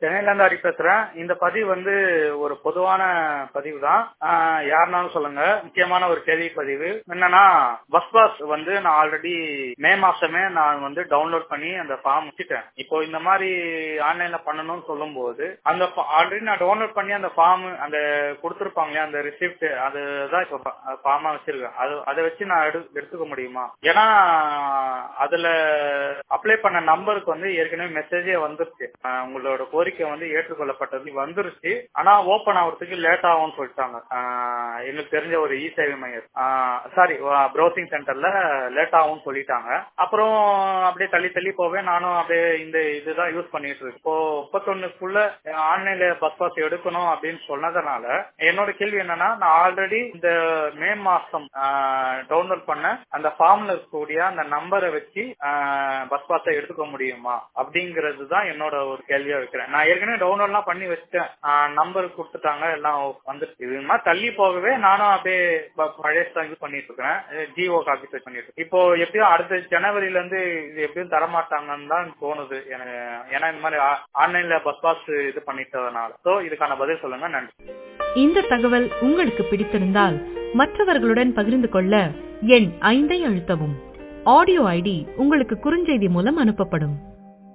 சென்னையில இருந்து அடி பேசுறேன் இந்த பதிவு வந்து ஒரு பொதுவான பதிவு தான் யாருனாலும் சொல்லுங்க முக்கியமான ஒரு கேள்வி பதிவு என்னன்னா பஸ் பாஸ் வந்து நான் ஆல்ரெடி மே மாசமே நான் வந்து டவுன்லோட் பண்ணி அந்த ஃபார்ம் வச்சுட்டேன் இப்போ இந்த மாதிரி ஆன்லைன்ல பண்ணணும்னு சொல்லும் போது அந்த ஆல்ரெடி நான் டவுன்லோட் பண்ணி அந்த ஃபார்ம் அந்த கொடுத்துருப்பாங்க அந்த ரிசிப்ட் அதுதான் இப்போ ஃபார்மா வச்சிருக்கேன் அது அதை வச்சு நான் எடு எடுத்துக்க முடியுமா ஏன்னா அதுல அப்ளை பண்ண நம்பருக்கு வந்து ஏற்கனவே மெசேஜே வந்துருச்சு உங்களோட கோரிக்கை வந்து ஏற்றுக்கொள்ளப்பட்டது வந்துருச்சு ஆனா ஓபன் ஆகுறதுக்கு லேட் ஆகும்னு சொல்லிட்டாங்க எங்களுக்கு தெரிஞ்ச ஒரு இ சேவை மையம் சாரி ப்ரௌசிங் சென்டர்ல லேட் ஆகும்னு சொல்லிட்டாங்க அப்புறம் அப்படியே தள்ளி தள்ளி போவே நானும் அப்படியே இந்த இதுதான் யூஸ் பண்ணிட்டு இருக்கேன் இப்போ முப்பத்தொன்னுக்குள்ள ஆன்லைன்ல பஸ் பாஸ் எடுக்கணும் அப்படின்னு சொன்னதுனால என்னோட கேள்வி என்னன்னா நான் ஆல்ரெடி இந்த மே மாசம் டவுன்லோட் பண்ண அந்த ஃபார்ம்ல இருக்கக்கூடிய அந்த நம்பரை வச்சு பஸ் பாஸை எடுத்துக்க முடியுமா அப்படிங்கிறது தான் என்னோட ஒரு கேள்வியா வைக்கிறேன் நான் ஏற்கனவே டவுன்லோட்லாம் பண்ணி வச்சுட்டேன் நம்பர் கொடுத்துட்டாங்க எல்லாம் வந்துருச்சு இது மாதிரி தள்ளி போகவே நானும் அப்படியே பழைய யூஸ் பண்ணிட்டு இருக்கிறேன் ஜிஓ காப்பி பண்ணிட்டு இருக்கேன் இப்போ எப்படியும் அடுத்த ஜனவரில இருந்து இது எப்படியும் தரமாட்டாங்கன்னு தான் தோணுது எனக்கு ஏன்னா இந்த மாதிரி ஆன்லைன்ல பஸ் பாஸ் இது பண்ணிட்டதுனால சோ இதுக்கான பதில் சொல்லுங்க நன்றி இந்த தகவல் உங்களுக்கு பிடித்திருந்தால் மற்றவர்களுடன் பகிர்ந்து கொள்ள எண் ஐந்தை அழுத்தவும் ஆடியோ ஐடி உங்களுக்கு குறுஞ்செய்தி மூலம் அனுப்பப்படும்